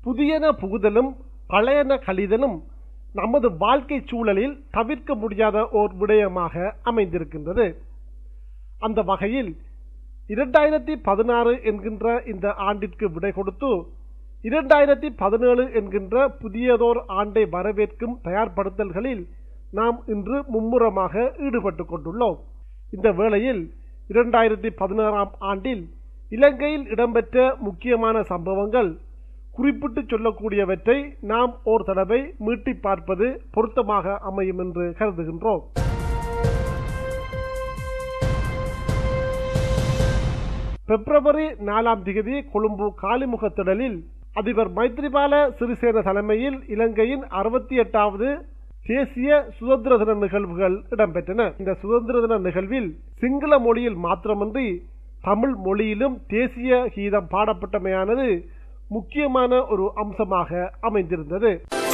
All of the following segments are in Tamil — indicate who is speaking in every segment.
Speaker 1: புதியன புகுதலும் பழையன கழிதலும் நமது வாழ்க்கை சூழலில் தவிர்க்க முடியாத ஓர் விடயமாக அமைந்திருக்கின்றது அந்த வகையில் இரண்டாயிரத்தி பதினாறு என்கின்ற இந்த ஆண்டிற்கு விடை கொடுத்து இரண்டாயிரத்தி பதினேழு என்கின்ற புதியதோர் ஆண்டை வரவேற்கும் தயார்படுத்தல்களில் நாம் இன்று மும்முரமாக ஈடுபட்டு கொண்டுள்ளோம் இந்த வேளையில் இரண்டாயிரத்தி பதினாறாம் ஆண்டில் இலங்கையில் இடம்பெற்ற முக்கியமான சம்பவங்கள் குறிப்பிட்டு சொல்லக்கூடியவற்றை நாம் ஓர் தடவை மீட்டி பார்ப்பது பொருத்தமாக அமையும் என்று கருதுகின்றோம் பிப்ரவரி நாலாம் திகதி கொழும்பு காலிமுக திடலில் அதிபர் மைத்ரிபால சிறிசேன தலைமையில் இலங்கையின் அறுபத்தி எட்டாவது தேசிய சுதந்திர தின நிகழ்வுகள் இடம்பெற்றன இந்த சுதந்திர தின நிகழ்வில் சிங்கள மொழியில் மாத்திரமின்றி தமிழ் மொழியிலும் தேசிய கீதம் பாடப்பட்டமையானது முக்கியமான ஒரு அம்சமாக அமைந்திருந்தது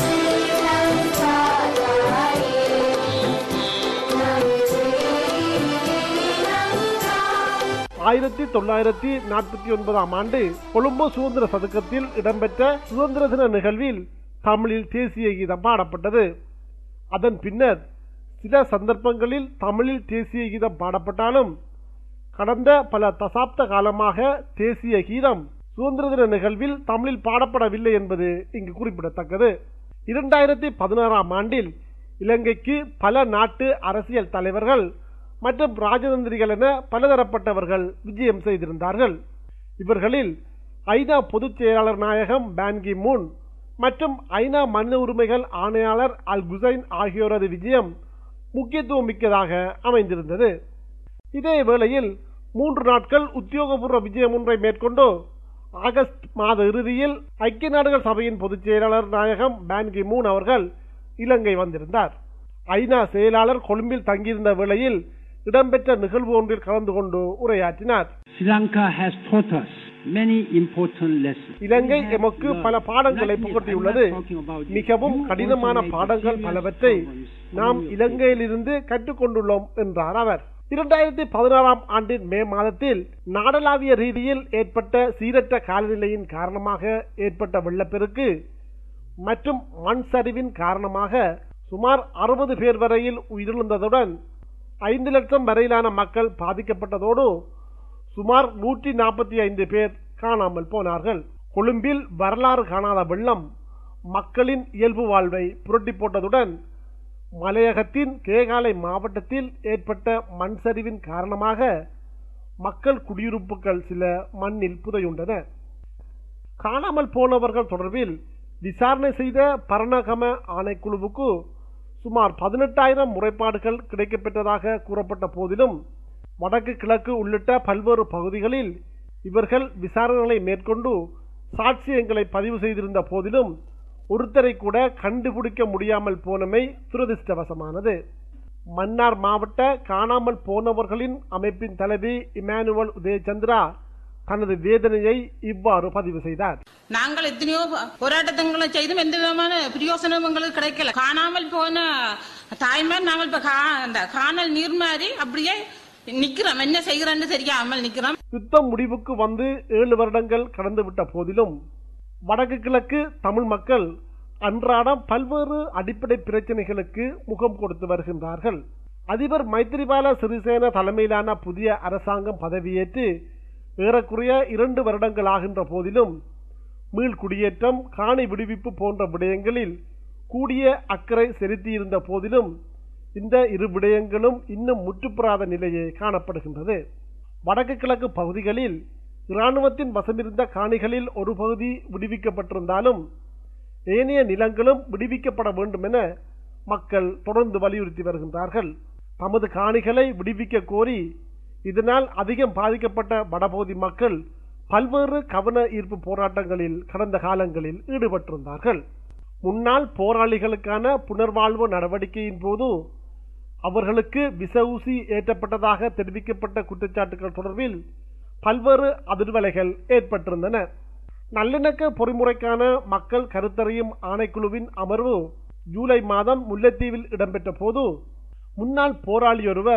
Speaker 1: ஆயிரத்தி தொள்ளாயிரத்தி நாற்பத்தி ஒன்பதாம் ஆண்டு கொழும்பு சுதந்திர சதுக்கத்தில் இடம்பெற்ற சுதந்திர தின நிகழ்வில் தமிழில் தேசிய கீதம் பாடப்பட்டது அதன் பின்னர் சில சந்தர்ப்பங்களில் தமிழில் தேசிய கீதம் பாடப்பட்டாலும் கடந்த பல தசாப்த காலமாக தேசிய கீதம் சுதந்திர தின நிகழ்வில் தமிழில் பாடப்படவில்லை என்பது இங்கு குறிப்பிடத்தக்கது இரண்டாயிரத்தி பதினாறாம் ஆண்டில் இலங்கைக்கு பல நாட்டு அரசியல் தலைவர்கள் மற்றும் ராஜதந்திரிகள் என பலதரப்பட்டவர்கள் விஜயம் செய்திருந்தார்கள் இவர்களில் ஐநா பொதுச் செயலாளர் நாயகம் பான்கி மூன் மற்றும் ஐநா மனித உரிமைகள் ஆணையாளர் அல் குசைன் ஆகியோரது விஜயம் முக்கியத்துவம் மிக்கதாக அமைந்திருந்தது இதே வேளையில் மூன்று நாட்கள் உத்தியோகபூர்வ விஜயம் ஒன்றை மேற்கொண்டு ஆகஸ்ட் மாத இறுதியில் ஐக்கிய நாடுகள் சபையின் பொதுச் செயலாளர் நாயகம் பான்கி மூன் அவர்கள் இலங்கை வந்திருந்தார் ஐநா செயலாளர் கொழும்பில் தங்கியிருந்த வேளையில் இடம்பெற்ற நிகழ்வு ஒன்றில் கலந்து கொண்டு உரையாற்றினார்
Speaker 2: Sri Lanka has taught us many important lessons.
Speaker 1: Ilangai
Speaker 2: We have
Speaker 1: எமக்கு
Speaker 2: learned.
Speaker 1: பல பாடங்களை
Speaker 2: Not me,
Speaker 1: புகட்டியுள்ளது
Speaker 2: I'm not talking about you.
Speaker 1: மிகவும்
Speaker 2: You
Speaker 1: கடினமான
Speaker 2: also made
Speaker 1: பாடங்கள்
Speaker 2: serious
Speaker 1: பலவற்றை
Speaker 2: problems
Speaker 1: நாம்
Speaker 2: on your
Speaker 1: இலங்கையிலிருந்து கற்றுக்கொண்டுள்ளோம் என்றார் அவர் இரண்டாயிரத்தி பதினாறாம் ஆண்டின் மே மாதத்தில் நாடளாவிய ரீதியில் ஏற்பட்ட சீரற்ற காலநிலையின் காரணமாக ஏற்பட்ட வெள்ளப்பெருக்கு மற்றும் மண் சரிவின் காரணமாக சுமார் அறுபது பேர் வரையில் உயிரிழந்ததுடன் ஐந்து லட்சம் வரையிலான மக்கள் பாதிக்கப்பட்டதோடு சுமார் நூற்றி நாற்பத்தி ஐந்து பேர் காணாமல் போனார்கள் கொழும்பில் வரலாறு காணாத வெள்ளம் மக்களின் இயல்பு வாழ்வை புரட்டி போட்டதுடன் மலையகத்தின் கேகாலை மாவட்டத்தில் ஏற்பட்ட மண் சரிவின் காரணமாக மக்கள் குடியிருப்புகள் சில மண்ணில் புதையுண்டன காணாமல் போனவர்கள் தொடர்பில் விசாரணை செய்த பரணகம ஆணைக்குழுவுக்கு சுமார் பதினெட்டாயிரம் முறைப்பாடுகள் கிடைக்கப்பெற்றதாக கூறப்பட்ட போதிலும் வடக்கு கிழக்கு உள்ளிட்ட பல்வேறு பகுதிகளில் இவர்கள் விசாரணைகளை மேற்கொண்டு சாட்சியங்களை பதிவு செய்திருந்த போதிலும் ஒருத்தரை கூட கண்டுபிடிக்க முடியாமல் போனமை துரதிர்ஷ்டவசமானது மன்னார் மாவட்ட காணாமல் போனவர்களின் அமைப்பின் தலைவி இமானுவல் உதயச்சந்திரா தனது வேதனையை இவ்வாறு பதிவு செய்தார்
Speaker 3: நாங்கள் எத்தனையோ போராட்டங்களை செய்தும் எந்த விதமான பிரயோசனம் எங்களுக்கு கிடைக்கல காணாமல் போன தாய்மார் நாங்கள் இப்ப கா- அந்த காணல் நீர் மாதிரி அப்படியே நிக்கிறோம் என்ன செய்கிறோன்னு தெரியாமல் நிக்கிறோம்
Speaker 1: யுத்தம் முடிவுக்கு வந்து ஏழு வருடங்கள் கடந்துவிட்ட போதிலும் வடக்கு கிழக்கு தமிழ் மக்கள் அன்றாடம் பல்வேறு அடிப்படை பிரச்சனைகளுக்கு முகம் கொடுத்து வருகின்றார்கள் அதிபர் மைத்திரிபால சிறிசேன தலைமையிலான புதிய அரசாங்கம் பதவியேற்று ஏறக்குறைய இரண்டு வருடங்கள் ஆகின்ற போதிலும் மீள் குடியேற்றம் காணி விடுவிப்பு போன்ற விடயங்களில் கூடிய அக்கறை செலுத்தியிருந்த போதிலும் இந்த இரு விடயங்களும் இன்னும் முற்றுப்பெறாத நிலையே காணப்படுகின்றது வடக்கு கிழக்கு பகுதிகளில் இராணுவத்தின் வசமிருந்த காணிகளில் ஒரு பகுதி விடுவிக்கப்பட்டிருந்தாலும் ஏனைய நிலங்களும் விடுவிக்கப்பட வேண்டும் என மக்கள் தொடர்ந்து வலியுறுத்தி வருகின்றார்கள் தமது காணிகளை விடுவிக்க கோரி இதனால் அதிகம் பாதிக்கப்பட்ட வடபகுதி மக்கள் பல்வேறு கவன ஈர்ப்பு போராட்டங்களில் கடந்த காலங்களில் ஈடுபட்டிருந்தார்கள் முன்னாள் போராளிகளுக்கான புனர்வாழ்வு நடவடிக்கையின் போது அவர்களுக்கு விச ஊசி ஏற்றப்பட்டதாக தெரிவிக்கப்பட்ட குற்றச்சாட்டுகள் தொடர்பில் பல்வேறு அதிர்வலைகள் ஏற்பட்டிருந்தன நல்லிணக்க பொறிமுறைக்கான மக்கள் கருத்தறியும் ஆணைக்குழுவின் அமர்வு ஜூலை மாதம் முல்லைத்தீவில் இடம்பெற்ற போது முன்னாள் போராளியொருவர்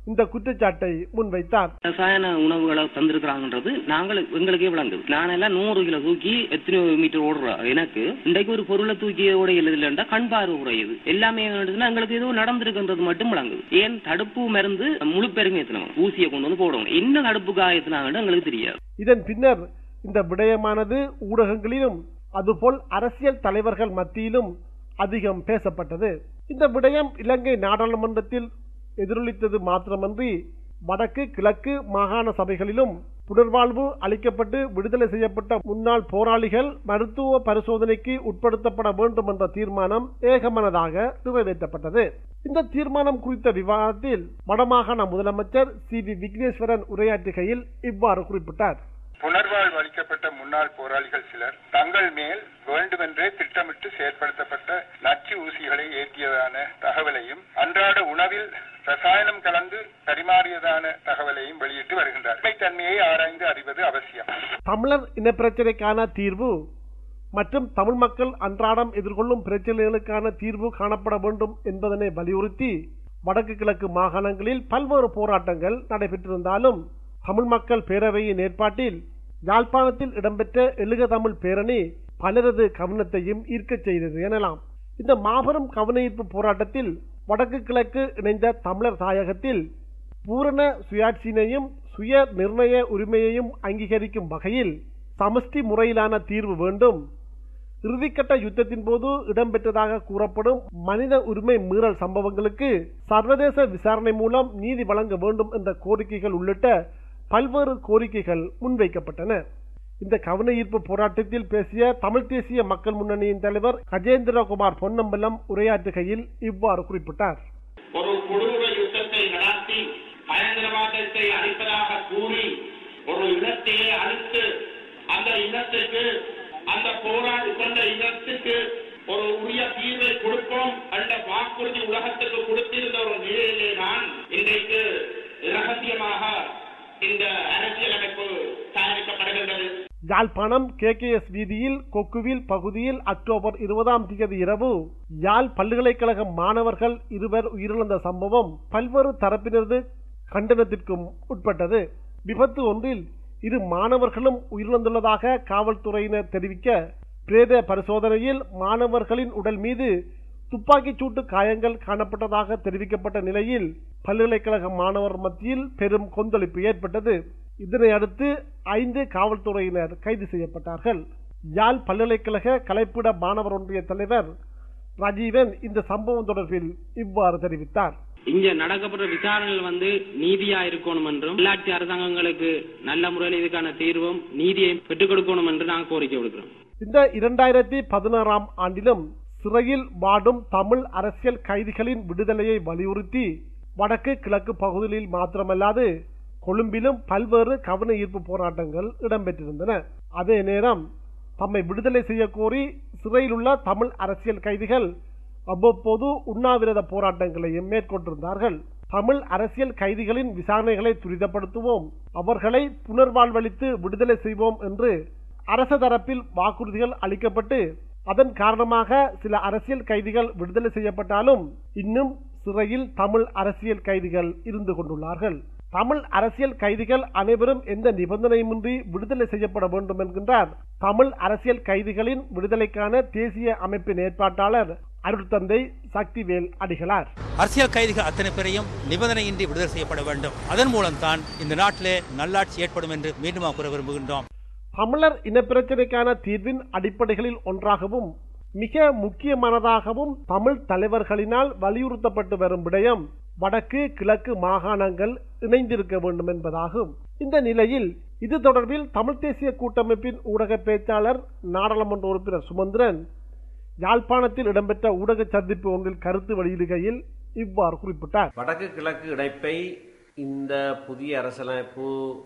Speaker 1: இந்த குற்றச்சாட்டை முன்வைத்தார்
Speaker 4: ரசாயன உணவுகளை தந்திருக்கிறாங்கன்றது நாங்கள் எங்களுக்கே விளங்குது நான் எல்லாம் நூறு கிலோ தூக்கி எத்தனை மீட்டர் ஓடுறா எனக்கு இன்றைக்கு ஒரு பொருளை தூக்கி ஓடையில் இல்லைன்றா கண் பார்வை குறையுது எல்லாமே என்னதுன்னா எங்களுக்கு ஏதோ நடந்திருக்குன்றது மட்டும் விளங்குது ஏன் தடுப்பு மருந்து முழு பேருமே எத்தனை ஊசியை கொண்டு வந்து போடணும் என்ன தடுப்பு காயத்தினாங்கன்னு எங்களுக்கு தெரியாது
Speaker 1: இதன் பின்னர் இந்த விடயமானது ஊடகங்களிலும் அதுபோல் அரசியல் தலைவர்கள் மத்தியிலும் அதிகம் பேசப்பட்டது இந்த விடயம் இலங்கை நாடாளுமன்றத்தில் எதிரொலித்தது மாத்திரமன்றி வடக்கு கிழக்கு மாகாண சபைகளிலும் புனர்வாழ்வு அளிக்கப்பட்டு விடுதலை செய்யப்பட்ட முன்னாள் போராளிகள் மருத்துவ பரிசோதனைக்கு உட்படுத்தப்பட வேண்டும் என்ற தீர்மானம் ஏகமனதாக நிறைவேற்றப்பட்டது இந்த தீர்மானம் குறித்த விவாதத்தில் வடமாகாண முதலமைச்சர் சி வி விக்னேஸ்வரன் உரையாற்றுகையில் இவ்வாறு குறிப்பிட்டார்
Speaker 5: புனர்வாழ்வு அளிக்கப்பட்ட முன்னாள் போராளிகள் சிலர் தங்கள் மேல் வேண்டுமென்றே திட்டமிட்டு செயற்படுத்தப்பட்ட நச்சு ஊசிகளை ஏற்றியதான தகவலையும் அன்றாட உணவில் ரசாயனம் கலந்து பரிமாறியதான தகவலையும் வெளியிட்டு வருகின்றார் தன்மையை ஆராய்ந்து அறிவது அவசியம்
Speaker 1: தமிழர் இனப்பிரச்சினைக்கான தீர்வு மற்றும் தமிழ் மக்கள் அன்றாடம் எதிர்கொள்ளும் பிரச்சனைகளுக்கான தீர்வு காணப்பட வேண்டும் என்பதனை வலியுறுத்தி வடக்கு கிழக்கு மாகாணங்களில் பல்வேறு போராட்டங்கள் நடைபெற்றிருந்தாலும் தமிழ் மக்கள் பேரவையின் ஏற்பாட்டில் யாழ்ப்பாணத்தில் இடம்பெற்ற எழுக தமிழ் பேரணி பலரது கவனத்தையும் ஈர்க்கச் செய்தது எனலாம் இந்த மாபெரும் கவன ஈர்ப்பு போராட்டத்தில் வடக்கு கிழக்கு இணைந்த தமிழர் தாயகத்தில் பூரண சுயாட்சியினையும் சுய நிர்ணய உரிமையையும் அங்கீகரிக்கும் வகையில் சமஷ்டி முறையிலான தீர்வு வேண்டும் இறுதிக்கட்ட யுத்தத்தின் போது இடம்பெற்றதாக கூறப்படும் மனித உரிமை மீறல் சம்பவங்களுக்கு சர்வதேச விசாரணை மூலம் நீதி வழங்க வேண்டும் என்ற கோரிக்கைகள் உள்ளிட்ட பல்வேறு கோரிக்கைகள் முன்வைக்கப்பட்டன இந்த கவன ஈர்ப்பு போராட்டத்தில் பேசிய தமிழ் தேசிய மக்கள் முன்னணியின் தலைவர் கஜேந்திரகுமார் பொன்னம்பலம் உரையாற்றுகையில் இவ்வாறு குறிப்பிட்டார்
Speaker 6: ஒரு கொடூர யுத்தத்தை நடத்தி பயங்கரவாதத்தை அழிப்பதாக கூறி ஒரு இனத்தையே அழித்து அந்த இனத்துக்கு அந்த போராடி கொண்ட இனத்துக்கு ஒரு உரிய தீர்வை கொடுப்போம் என்ற வாக்குறுதி உலகத்துக்கு கொடுத்திருந்த ஒரு நிலையிலே தான் இன்றைக்கு ரகசியமாக இந்த அரசியலமைப்பு தயாரிக்கப்படுகின்றது
Speaker 1: யாழ்ப்பாணம் கே கே எஸ் வீதியில் கொக்குவில் பகுதியில் அக்டோபர் இருபதாம் தேதி இரவு யாழ் பல்கலைக்கழக மாணவர்கள் இருவர் உயிரிழந்த சம்பவம் பல்வேறு தரப்பினரது கண்டனத்திற்கும் உட்பட்டது விபத்து ஒன்றில் இரு மாணவர்களும் உயிரிழந்துள்ளதாக காவல்துறையினர் தெரிவிக்க பிரேத பரிசோதனையில் மாணவர்களின் உடல் மீது துப்பாக்கிச் சூட்டு காயங்கள் காணப்பட்டதாக தெரிவிக்கப்பட்ட நிலையில் பல்கலைக்கழக மாணவர் மத்தியில் பெரும் கொந்தளிப்பு ஏற்பட்டது இதனை அடுத்து ஐந்து காவல்துறையினர் கைது செய்யப்பட்டார்கள் யாழ் பல்கலைக்கழக கலைப்பிட மாணவர் ஒன்றிய தலைவர் ராஜீவன் இந்த சம்பவம் தொடர்பில் இவ்வாறு தெரிவித்தார்
Speaker 4: இங்க நடக்கப்படுற விசாரணைகள் வந்து நீதியா இருக்கணும் என்றும் உள்ளாட்சி அரசாங்கங்களுக்கு நல்ல முறையில் இதுக்கான தீர்வும் நீதியை பெற்றுக் கொடுக்கணும் என்று நாங்கள் கோரிக்கை விடுக்கிறோம்
Speaker 1: இந்த இரண்டாயிரத்தி பதினாறாம் ஆண்டிலும் சிறையில் வாடும் தமிழ் அரசியல் கைதிகளின் விடுதலையை வலியுறுத்தி வடக்கு கிழக்கு பகுதிகளில் மாத்திரமல்லாது கொழும்பிலும் பல்வேறு கவன ஈர்ப்பு போராட்டங்கள் இடம்பெற்றிருந்தன அதே நேரம் தம்மை விடுதலை செய்ய கோரி சிறையில் உள்ள தமிழ் அரசியல் கைதிகள் அவ்வப்போது உண்ணாவிரத போராட்டங்களையும் மேற்கொண்டிருந்தார்கள் தமிழ் அரசியல் கைதிகளின் விசாரணைகளை துரிதப்படுத்துவோம் அவர்களை புனர்வாழ்வளித்து விடுதலை செய்வோம் என்று அரச தரப்பில் வாக்குறுதிகள் அளிக்கப்பட்டு அதன் காரணமாக சில அரசியல் கைதிகள் விடுதலை செய்யப்பட்டாலும் இன்னும் சிறையில் தமிழ் அரசியல் கைதிகள் இருந்து கொண்டுள்ளார்கள் தமிழ் அரசியல் கைதிகள் அனைவரும் எந்த நிபந்தனையுமின்றி விடுதலை செய்யப்பட வேண்டும் என்கின்றார் தமிழ் அரசியல் கைதிகளின் விடுதலைக்கான தேசிய அமைப்பின் ஏற்பாட்டாளர் அருட்தந்தை சக்திவேல் அடிகளார்
Speaker 7: அரசியல் கைதிகள் அத்தனை பேரையும் நிபந்தனையின்றி விடுதலை செய்யப்பட வேண்டும் அதன் மூலம்தான் இந்த நாட்டிலே நல்லாட்சி ஏற்படும் என்று மீண்டும் கூற விரும்புகின்றோம்
Speaker 1: தமிழர் இனப்பிரச்சினைக்கான தீர்வின் அடிப்படைகளில் ஒன்றாகவும் மிக முக்கியமானதாகவும் தமிழ் தலைவர்களினால் வலியுறுத்தப்பட்டு வரும் விடயம் வடக்கு கிழக்கு மாகாணங்கள் இணைந்திருக்க வேண்டும் என்பதாகும் இந்த நிலையில் இது தொடர்பில் தமிழ் தேசிய கூட்டமைப்பின் ஊடக பேச்சாளர் நாடாளுமன்ற உறுப்பினர் சுமந்திரன் யாழ்ப்பாணத்தில் இடம்பெற்ற ஊடக சந்திப்பு ஒன்றில் கருத்து வெளியிடுகையில் இவ்வாறு குறிப்பிட்டார்
Speaker 8: வடக்கு கிழக்கு இணைப்பை இந்த புதிய அரசியலமைப்பு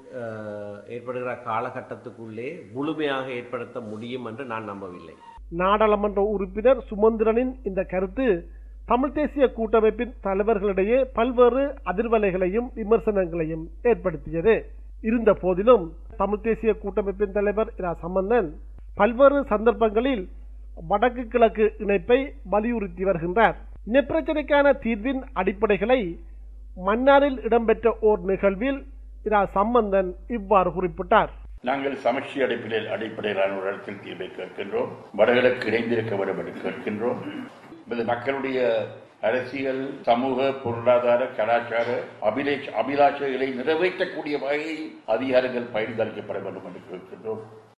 Speaker 8: அஹ், ஏற்படுகிற காலகட்டத்துக்குள்ளே முழுமையாக ஏற்படுத்த முடியும் என்று நான் நம்பவில்லை
Speaker 1: நாடாளுமன்ற உறுப்பினர் சுமந்திரனின் இந்த கருத்து தமிழ் தேசிய கூட்டமைப்பின் தலைவர்களிடையே பல்வேறு அதிர்வலைகளையும் விமர்சனங்களையும் ஏற்படுத்தியது இருந்த போதிலும் தமிழ் தேசிய கூட்டமைப்பின் தலைவர் இரா சம்பந்தன் பல்வேறு சந்தர்ப்பங்களில் வடக்கு கிழக்கு இணைப்பை வலியுறுத்தி வருகின்றார் இனப்பிரச்சனைக்கான தீர்வின் அடிப்படைகளை மன்னாரில் இடம்பெற்ற ஓர் நிகழ்வில் இரா சம்பந்தன் இவ்வாறு குறிப்பிட்டார்
Speaker 9: நாங்கள் சமஷ்டி அடிப்படையில் அடிப்படையிலான ஒரு இடத்தில் தீர்வை கேட்கின்றோம் வடகிழக்கு இணைந்திருக்க வேண்டும் என்று கேட்கின்றோம் இது மக்களுடைய அரசியல் சமூக பொருளாதார கலாச்சார அபிலேஷ் அபிலாஷைகளை நிறைவேற்றக்கூடிய வகையில் அதிகாரங்கள் பகிர்ந்தளிக்கப்பட வேண்டும் என்று கேட்கின்றோம்